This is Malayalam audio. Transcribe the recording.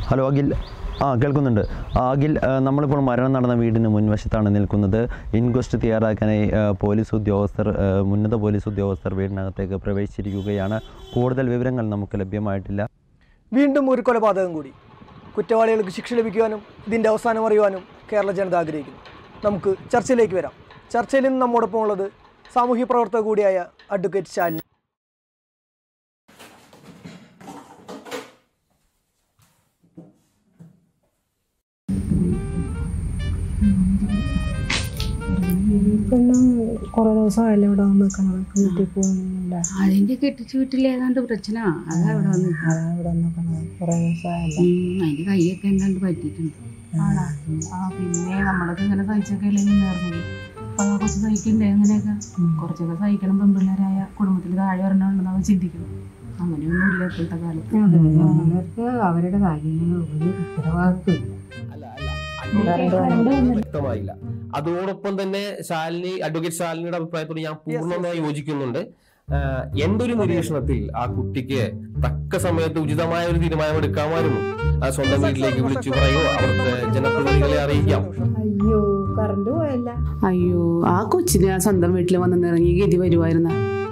ഹലോ അഖിൽ ആ കേൾക്കുന്നുണ്ട് ആ, അഖിൽ ആ, നമ്മളിപ്പോൾ മരണം നടന്ന വീടിന് മുൻവശത്താണ് നിൽക്കുന്നത് ഇൻക്വസ്റ്റ് തയ്യാറാക്കാനായി ആ, പോലീസ് ഉദ്യോഗസ്ഥർ ആ, ഉന്നത പോലീസ് ഉദ്യോഗസ്ഥർ വീടിനകത്തേക്ക് പ്രവേശിച്ചിരിക്കുകയാണ് കൂടുതൽ വിവരങ്ങൾ നമുക്ക് ലഭ്യമായിട്ടില്ല വീണ്ടും ഒരു കൊലപാതകം കൂടി കുറ്റവാളികൾക്ക് ശിക്ഷ ലഭിക്കുവാനും ഇതിൻ്റെ അവസാനം അറിയുവാനും കേരള ജനത ആഗ്രഹിക്കുന്നു നമുക്ക് ചർച്ചയിലേക്ക് വരാം ചർച്ചയിൽ നിന്ന് നമ്മോടൊപ്പം ഉള്ളത് സാമൂഹ്യ പ്രവർത്തക കൂടിയായ അഡ്വക്കേറ്റ് ശാലിനി പെണ്ണ് കുറെ ദിവസമായല്ലേ ഇവിടെ വന്ന് നിൽക്കണത് വീട്ടിൽ പോകുന്നില്ല അതിന്റെ കെട്ടിച്ചു വീട്ടിൽ ഏതാണ്ട് പ്രശ്ന അതാ ഇവിടെ വന്ന് അതാ ഇവിടെ നിൽക്കണത് കുറെ ദിവസമായല്ലേ ഉം, അതിന്റെ കൈയൊക്കെ എന്താണ്ട് പറ്റിയിട്ടുണ്ട് ആ പിന്നെ നമ്മളൊക്കെ ഇങ്ങനെ സഹിച്ചൊക്കെ അല്ലേ നേർന്നത് അപ്പൊ ആ കുറച്ച് സഹിക്കണ്ടേ അങ്ങനെയൊക്കെ കുറച്ചൊക്കെ സഹിക്കണം പെൺപിള്ളേരായ കുടുംബത്തിൽ താഴെ വരണുണ്ടെന്ന് അവൻ ചിന്തിക്കണം അങ്ങനെയൊന്നും ഇല്ല ഇപ്പോഴത്തെ കാലത്ത് അവർക്ക് അവരുടെ കാര്യങ്ങൾ ഒരു ഉത്തരവാദിത്വം വ്യക്തമായില്ല അതോടൊപ്പം തന്നെ ശാലിനി അഡ്വക്കേറ്റ് ശാലിനിയുടെ അഭിപ്രായത്തോട് ഞാൻ പൂർണ്ണമായി യോജിക്കുന്നുണ്ട് ആഹ് എന്റെ ഒരു നിരീക്ഷണത്തിൽ ആ കുട്ടിക്ക് തക്ക സമയത്ത് ഉചിതമായ ഒരു തീരുമാനം എടുക്കാമായിരുന്നു ആ സ്വന്തം വീട്ടിലേക്ക് വിളിച്ചു പറയോ അവിടുത്തെ ജനപ്രതിനിധികളെ അറിയിക്കാം അയ്യോ കറണ്ട് പോയല്ല അയ്യോ ആ കൊച്ചിന് ആ സ്വന്തം വീട്ടിൽ വന്ന് ഇറങ്ങി ഗതി വരുമായിരുന്ന